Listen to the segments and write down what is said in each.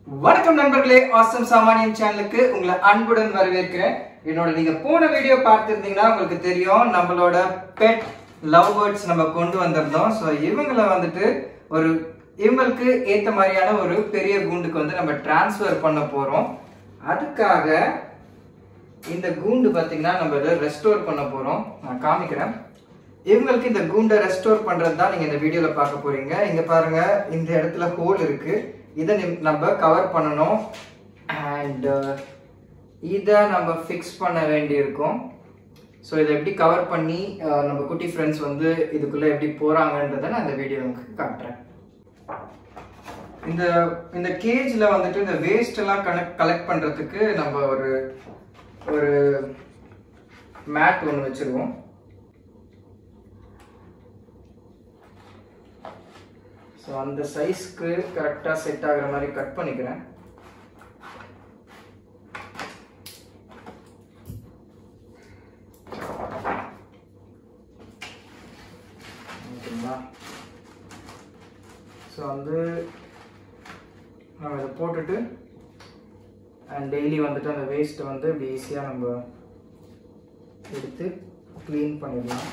வணக்கம் நண்பர்களே ஆசம் சாமானியம் சேனலுக்கு உங்களை அன்புடன் வரவேற்கிறேன் என்னோட நீங்க போன வீடியோ பார்த்துருந்தீங்கன்னா உங்களுக்கு தெரியும் நம்மளோட பெட் லவ் பேர்ட்ஸ் நம்ம கொண்டு வந்திருந்தோம் ஸோ இவங்களை வந்துட்டு ஒரு இவங்களுக்கு ஏத்த மாதிரியான ஒரு பெரிய கூண்டுக்கு வந்து நம்ம டிரான்ஸ்ஃபர் பண்ண போறோம் அதுக்காக இந்த கூண்டு பார்த்தீங்கன்னா நம்ம இதை ரெஸ்டோர் பண்ண போறோம் நான் காமிக்கிறேன் இவங்களுக்கு இந்த கூண்டை ரெஸ்டோர் பண்றது தான் நீங்க இந்த வீடியோல பார்க்க போறீங்க இங்க பாருங்க இந்த இடத்துல ஹோல் இருக்கு இதை நிம்- நம்ம கவர் பண்ணணும் அண்ட் இதை நம்ம ஃபிக்ஸ் பண்ண வேண்டியிருக்கும் ஸோ இதை எப்படி கவர் பண்ணி அஹ், நம்ம குட்டி ஃப்ரெண்ட்ஸ் வந்து இதுக்குள்ள எப்படி போறாங்கன்றதை நான் இந்த வீடியோ உங்களுக்கு காட்டுறேன் இந்த இந்த கேஜ்ல வந்துட்டு இந்த வேஸ்ட் எல்லாம் கனெக்ட் கலெக்ட் பண்றதுக்கு நம்ம ஒரு ஒரு மேட் ஒன்று வச்சிருவோம் ஸோ அந்த சைஸ்க்கு கரெக்டாக செட் ஆகுற மாதிரி கட் பண்ணிக்கிறேன் ஓகேங்களா ஸோ வந்து நம்ம இதை போட்டுட்டு அண்ட் டெய்லி வந்துட்டு அந்த வேஸ்ட்டை வந்து இப்படி ஈஸியாக நம்ம எடுத்து க்ளீன் பண்ணிடலாம்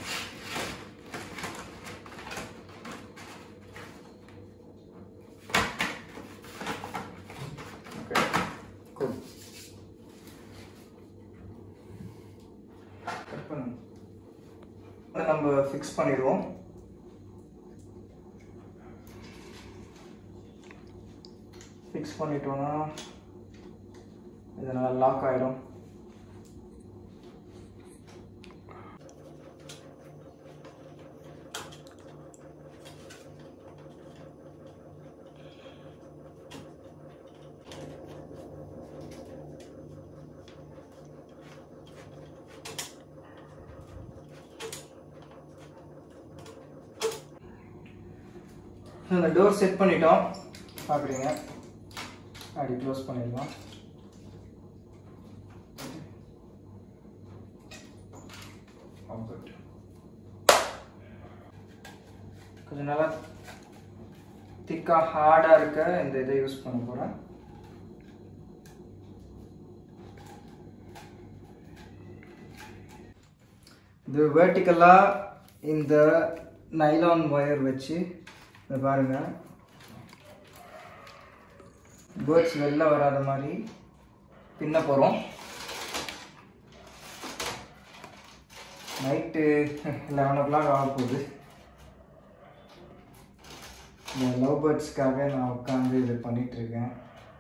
Okay, cool. Cut பண்ணுங்க. அதை நம்ம ஃபிக்ஸ் பண்ணிடுவோம் ஃபிக்ஸ் பண்ணிட்டோம்னா இது நல்லா லாக் ஆயிடும் அந்த டோர் செட் பண்ணிட்டோம் பார்க்குறீங்க அப்படி க்ளோஸ் பண்ணிடலாம் All good. கொஞ்சம் நல்லா திக்காக ஹார்டாக இருக்க இந்த இதை யூஸ் பண்ண போகிறேன் இது வேர்ட்டிக்கலாக இந்த நைலான் ஒயர் வச்சு இதை பாருங்க பேர்ட்ஸ் வெளில வராத மாதிரி பின்ன போகிறோம் நைட்டு லெவன் ஓ கிளாக் ஆக போகுது இந்த லவ் பேர்ட்ஸ்க்காக நான் உட்காந்து இது பண்ணிட்டு இருக்கேன்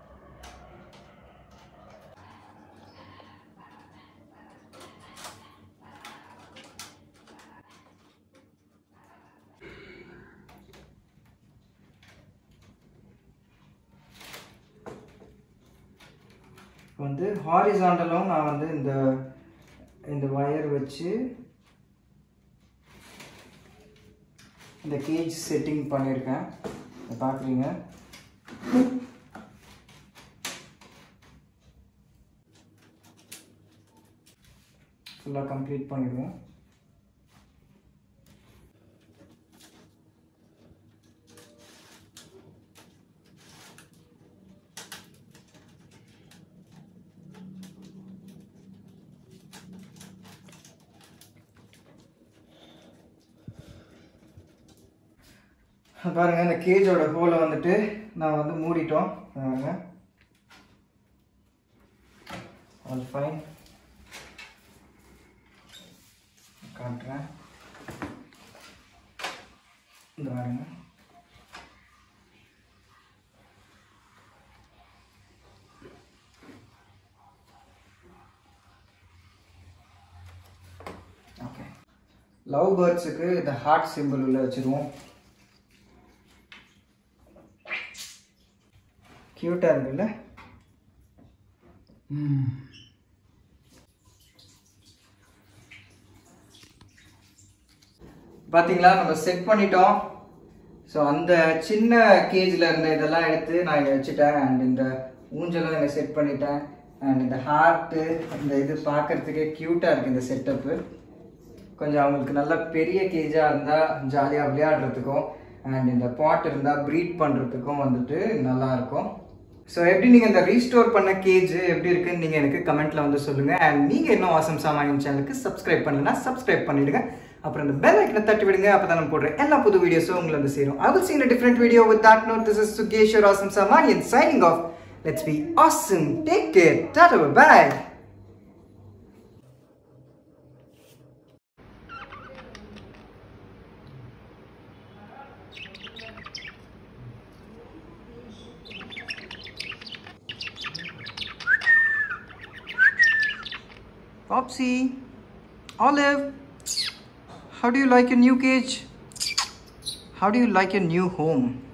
இப்போ வந்து ஹாரிசாண்டலும் நான் வந்து இந்த இந்த வயர் வச்சு இந்த கேஜ் செட்டிங் பண்ணியிருக்கேன் இதை பார்க்குறீங்க ஃபுல்லாக கம்ப்ளீட் பண்ணிடுவோம் பாருங்க இந்த கேஜோட ஹோலை வந்துட்டு நான் வந்து மூடிட்டோம் பாருங்க ஆல் ஃபைன் காட்டுறேன் இந்த பாருங்க ஓகே லவ் பேர்ட்ஸுக்கு இந்த ஹார்ட் சிம்பிள் உள்ள வச்சிருவோம் க்யூட்டாக இருக்குல்ல பார்த்தீங்களா நம்ம செட் பண்ணிட்டோம் ஸோ அந்த சின்ன கேஜில் இருந்த இதெல்லாம் எடுத்து நான் இங்கே வச்சுட்டேன் அண்ட் இந்த ஊஞ்சலும் இங்கே செட் பண்ணிட்டேன் அண்ட் இந்த ஹார்ட்டு இந்த இது பார்க்கறதுக்கே க்யூட்டாக இருக்குது இந்த செட்டப்பு கொஞ்சம் அவங்களுக்கு நல்ல பெரிய கேஜாக இருந்தால் ஜாலியாக விளையாடுறதுக்கும் அண்ட் இந்த பாட் இருந்தால் ப்ரீட் பண்ணுறதுக்கும் வந்துட்டு நல்லா இருக்கும் ஸோ எப்படி நீங்கள் இந்த ரீஸ்டோர் பண்ண கேஜ் எப்படி இருக்குன்னு நீங்கள் எனக்கு கமெண்ட்டில் வந்து சொல்லுங்கள் அண்ட் நீங்கள் இன்னும் ஆசம் சாமானியம் சேனலுக்கு சப்ஸ்கிரைப் பண்ணலன்னா சப்ஸ்கிரைப் பண்ணிவிடுங்க அப்புறம் இந்த பெல் ஐக்கனை தட்டி விடுங்க அப்போ தான் நம்ம போடுற எல்லா புது வீடியோஸும் உங்களை வந்து சேரும் I will seen a different video with that note this is Sugesh your awesome Samanian signing off let's be awesome take care tata bye Popsy, Olive, how do you like your new cage? How do you like your new home?